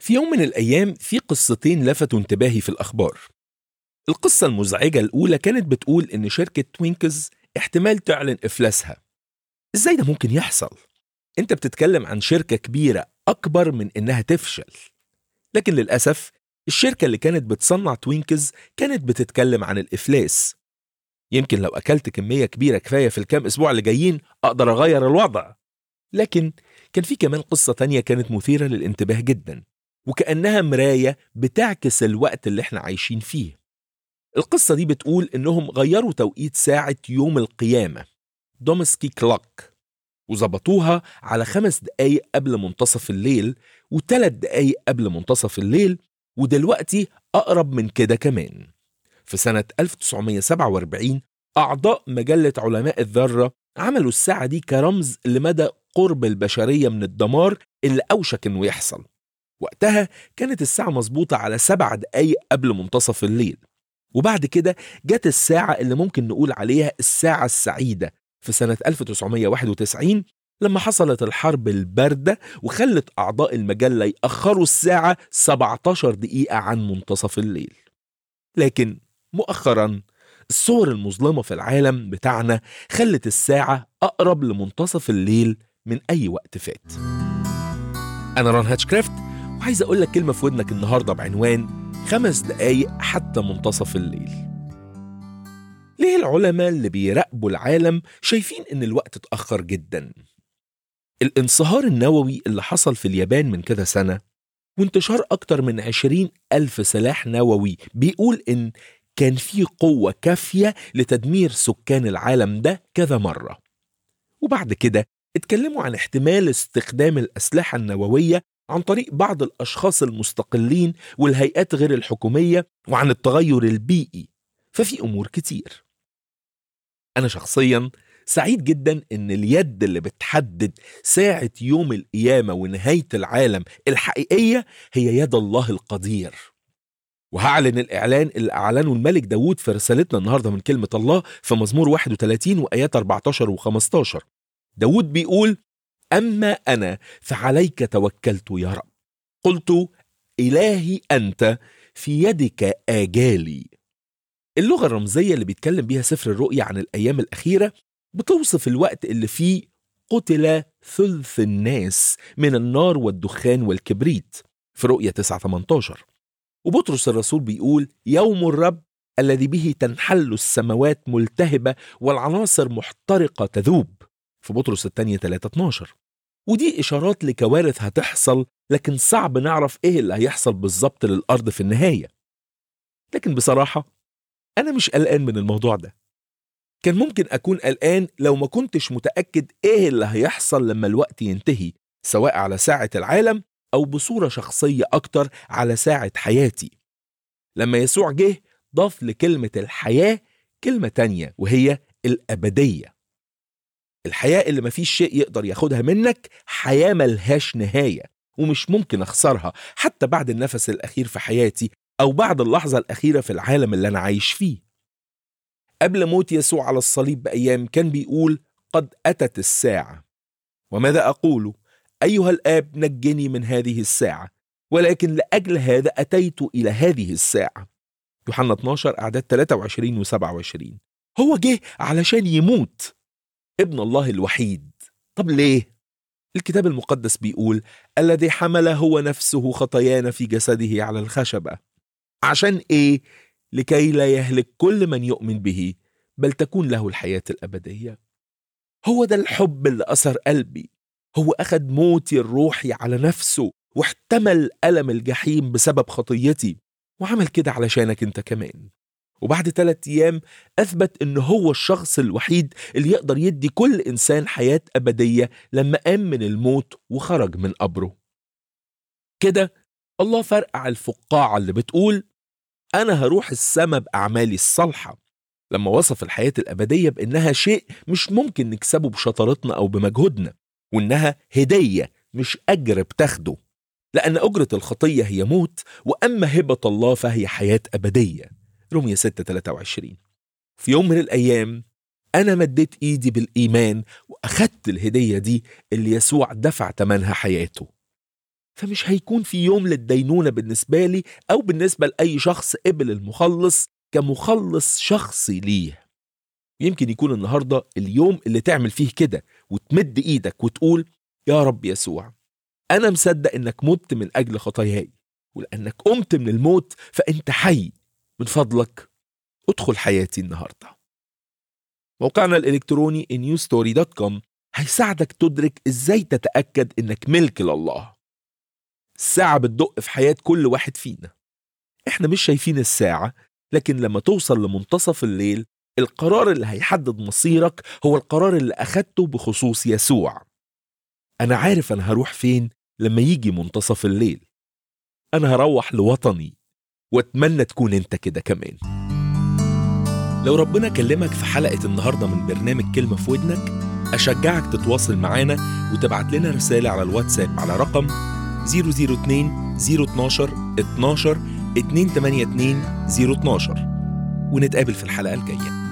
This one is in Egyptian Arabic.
في يوم من الأيام في قصتين لفتوا انتباهي في الأخبار القصة المزعجة الأولى كانت بتقول إن شركة توينكز احتمال تعلن إفلاسها إزاي ده ممكن يحصل؟ أنت بتتكلم عن شركة كبيرة أكبر من إنها تفشل لكن للأسف الشركة اللي كانت بتصنع توينكز كانت بتتكلم عن الإفلاس يمكن لو أكلت كمية كبيرة كفاية في الكام أسبوع اللي جايين أقدر أغير الوضع لكن كان في كمان قصة تانية كانت مثيرة للانتباه جدا وكأنها مراية بتعكس الوقت اللي احنا عايشين فيه القصة دي بتقول إنهم غيروا توقيت ساعة يوم القيامة دومسكي كلوك وظبطوها على خمس دقايق قبل منتصف الليل وثلاث دقايق قبل منتصف الليل ودلوقتي أقرب من كده كمان في سنة 1947 أعضاء مجلة علماء الذرة عملوا الساعة دي كرمز لمدى قرب البشرية من الدمار اللي أوشك إنه يحصل وقتها كانت الساعة مظبوطة على سبع دقايق قبل منتصف الليل وبعد كده جت الساعة اللي ممكن نقول عليها الساعة السعيدة في سنة 1991 لما حصلت الحرب الباردة وخلت أعضاء المجلة يأخروا الساعة 17 دقيقة عن منتصف الليل لكن مؤخرا الصور المظلمة في العالم بتاعنا خلت الساعة أقرب لمنتصف الليل من أي وقت فات أنا ران هاتشكرافت وعايز أقول لك كلمة في ودنك النهاردة بعنوان خمس دقايق حتى منتصف الليل ليه العلماء اللي بيراقبوا العالم شايفين إن الوقت اتأخر جدا؟ الانصهار النووي اللي حصل في اليابان من كذا سنة وانتشار أكتر من عشرين ألف سلاح نووي بيقول إن كان في قوة كافية لتدمير سكان العالم ده كذا مرة وبعد كده اتكلموا عن احتمال استخدام الأسلحة النووية عن طريق بعض الأشخاص المستقلين والهيئات غير الحكومية وعن التغير البيئي ففي أمور كتير أنا شخصيا سعيد جدا إن اليد اللي بتحدد ساعة يوم القيامة ونهاية العالم الحقيقية هي يد الله القدير وهعلن الإعلان اللي أعلنه الملك داود في رسالتنا النهاردة من كلمة الله في مزمور 31 وآيات 14 و15 داود بيقول أما أنا فعليك توكلت يا رب قلت إلهي أنت في يدك آجالي اللغة الرمزية اللي بيتكلم بيها سفر الرؤيا عن الأيام الأخيرة بتوصف الوقت اللي فيه قتل ثلث الناس من النار والدخان والكبريت في رؤية 9 18 وبطرس الرسول بيقول يوم الرب الذي به تنحل السماوات ملتهبة والعناصر محترقة تذوب في بطرس الثانية 3 12 ودي إشارات لكوارث هتحصل لكن صعب نعرف إيه اللي هيحصل بالظبط للأرض في النهاية لكن بصراحة أنا مش قلقان من الموضوع ده كان ممكن أكون قلقان لو ما كنتش متأكد إيه اللي هيحصل لما الوقت ينتهي سواء على ساعة العالم أو بصورة شخصية أكتر على ساعة حياتي لما يسوع جه ضاف لكلمة الحياة كلمة تانية وهي الأبدية الحياة اللي مفيش شيء يقدر ياخدها منك حياة ملهاش نهاية ومش ممكن أخسرها حتى بعد النفس الأخير في حياتي أو بعد اللحظة الأخيرة في العالم اللي أنا عايش فيه قبل موت يسوع على الصليب بأيام كان بيقول قد أتت الساعة وماذا أقول أيها الآب نجني من هذه الساعة ولكن لأجل هذا أتيت إلى هذه الساعة يوحنا 12 أعداد 23 و 27 هو جه علشان يموت ابن الله الوحيد طب ليه؟ الكتاب المقدس بيقول الذي حمل هو نفسه خطايانا في جسده على الخشبة عشان ايه؟ لكي لا يهلك كل من يؤمن به بل تكون له الحياة الأبدية هو ده الحب اللي أثر قلبي هو أخد موتي الروحي على نفسه واحتمل ألم الجحيم بسبب خطيتي وعمل كده علشانك انت كمان وبعد ثلاثة أيام أثبت إن هو الشخص الوحيد اللي يقدر يدي كل إنسان حياة أبدية لما قام من الموت وخرج من قبره كده الله فرقع الفقاعة اللي بتقول أنا هروح السما بأعمالي الصالحة لما وصف الحياة الأبدية بإنها شيء مش ممكن نكسبه بشطارتنا أو بمجهودنا وإنها هدية مش أجر بتاخده لأن أجرة الخطية هي موت وأما هبة الله فهي حياة أبدية رمية 6 23 في يوم من الأيام أنا مديت إيدي بالإيمان وأخدت الهدية دي اللي يسوع دفع تمنها حياته فمش هيكون في يوم للدينونة بالنسبة لي أو بالنسبة لأي شخص قبل المخلص كمخلص شخصي ليه يمكن يكون النهاردة اليوم اللي تعمل فيه كده وتمد إيدك وتقول يا رب يسوع أنا مصدق إنك مت من أجل خطاياي ولأنك قمت من الموت فأنت حي من فضلك ادخل حياتي النهارده موقعنا الإلكتروني newstory.com هيساعدك تدرك إزاي تتأكد إنك ملك لله الساعة بتدق في حياة كل واحد فينا إحنا مش شايفين الساعة لكن لما توصل لمنتصف الليل القرار اللي هيحدد مصيرك هو القرار اللي أخدته بخصوص يسوع أنا عارف أنا هروح فين لما يجي منتصف الليل أنا هروح لوطني وأتمنى تكون أنت كده كمان لو ربنا كلمك في حلقة النهاردة من برنامج كلمة في ودنك أشجعك تتواصل معانا وتبعت لنا رسالة على الواتساب على رقم 002 012 12 282 012 ونتقابل في الحلقة الجاية